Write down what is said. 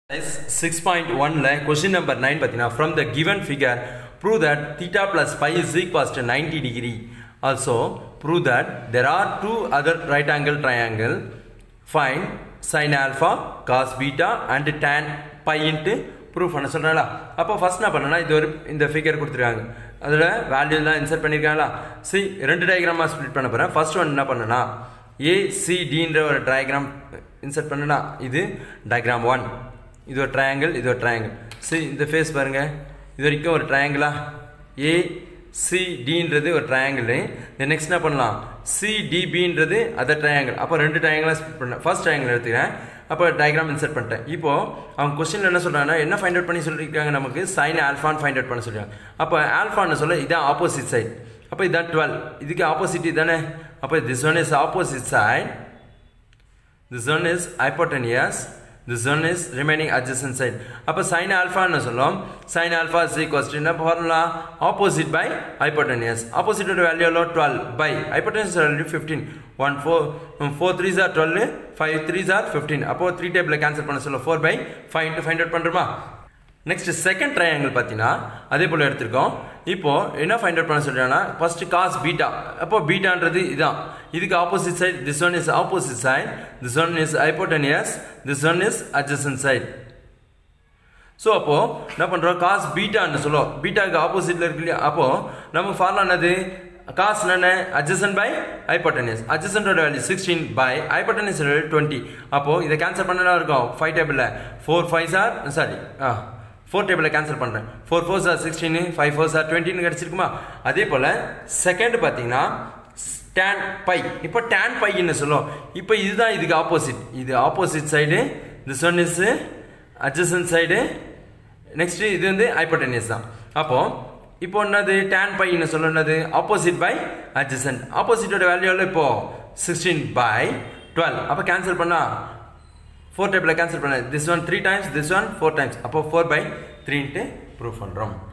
six point ஒன்ல question number nine பார்த்தீங்கன்னா from the given figure prove that theta plus five is equals to ninety degree also prove that there are two other right angle triangle fine sine alpha cos beta and tan pi into proof பண்ண சொல்கிறாங்களா அப்போ first என்ன பண்ணனா இது ஒரு இந்த figure கொடுத்துருக்காங்க அதில் வேல்யூலாம் இன்சர்ட் பண்ணியிருக்காங்களா சி ரெண்டு டயக்ராமாக ஸ்ப்ளிட் பண்ண போகிறேன் ஃபர்ஸ்ட் ஒன் என்ன பண்ணனா ஏசிடின்ற ஒரு டயக்ராம் இன்சர்ட் பண்ணனா இது டயக்ராம் ஒன் இது ஒரு ட்ரையாங்கிள் இது ஒரு ட்ரையாங்கிள் சி இந்த ஃபேஸ் பாருங்க இது வரைக்கும் ஒரு ட்ரையாங்கிளா ஏ சிடின்றது ஒரு ட்ரையாங்கிள் நெக்ஸ்ட் என்ன பண்ணலாம் சிடிபின்றது அதர் ட்ரையாங்கிள் அப்போ ரெண்டு ட்ரையாங்கிளாக ஸ்பிட் பண்ணேன் ஃபர்ஸ்ட் ட்ரையாங்கிள் எடுத்துக்கிறேன் அப்போ டயக்ராம் இன்சர்ட் பண்ணிட்டேன் இப்போ அவங்க கொஸ்டின் என்ன சொல்கிறாங்கன்னா என்ன ஃபைண்ட் அவுட் பண்ணி சொல்லியிருக்காங்க நமக்கு சைன் ஆல்ஃபான் ஃபைண்ட் அவுட் பண்ண சொல்லியிருக்காங்க அப்போ ஆல்ஃபான்னு சொல்ல இதான் ஆப்போசிட் சைட் அப்போ இதான் டுவெல் இதுக்கு ஆப்போசிட் தானே அப்போ this one is opposite side this one is hypotenuse this one is remaining adjacent side அப்போ sin alpha என்ன சொல்லும் sin alpha is equals to என்ன formula opposite by hypotenuse opposite ஓட வேல்யூ எவ்வளோ 12 by hypotenuse value 15 1 4 4 3s are 12 5 3s are 15 அப்போ 3 table cancel பண்ண சொல்ல 4 by 5 into find out பண்ணுறோமா நெக்ஸ்ட் செகண்ட் ட்ரையாங்கிள் பார்த்தீங்கன்னா அதே போல் எடுத்திருக்கோம் இப்போ என்ன ஃபைண்ட் அவுட் பண்ண சொல்றாங்கன்னா ஃபர்ஸ்ட் காஸ் பீட்டா அப்போ பீட்டான்றது இதான் இதுக்கு opposite side this one is opposite side this one is hypotenuse this one is adjacent side so அப்போ என்ன பண்ணுறோம் காஸ் பீட்டான்னு சொல்லுவோம் பீட்டாக்கு ஆப்போசிட்ல இருக்கு இல்லையா அப்போ நம்ம ஃபார்முலா என்னது காஸ் என்ன அட்ஜசன் பை ஹைப்போட்டனியஸ் அட்ஜசன்டோட value sixteen by hypotenuse value twenty அப்போ இதை கேன்சல் பண்ணலாம் இருக்கும் ஃபைவ் டேபிளில் ஃபோர் ஃபைவ் சார் சாரி ஆ ஃபோர் டேபிளில் கேன்சல் பண்ணுறேன் ஃபோர் ஃபோர் சார் சிக்ஸ்டீனு ஃபைவ் ஃபோர் சார் டுவெண்ட்டின்னு கிடச்சிருக்குமா அதே போல் செகண்ட் பார்த்தீங்கன்னா டேன் பை இப்போ டேன் பைன்னு சொல்லுவோம் இப்போ இதுதான் இதுக்கு ஆப்போசிட் இது opposite side this one is adjacent side next இது வந்து ஹைப்போட்டனியஸ் தான் அப்போ இப்போ என்னது டேன் பைன்னு சொல்ல என்னது ஆப்போசிட் பை அட்ஜசன்ட் ஆப்போசிட்டோட வேல்யூ எவ்வளோ இப்போ சிக்ஸ்டீன் பை டுவெல் அப்போ கேன்சல் பண்ணா ஃபோர் டேபிளில் கேன்சல் பண்ண this one three times this one four times அப்போ ஃபோர் பை த்ரீன்ட்டு ப்ரூவ் பண்ணுறோம்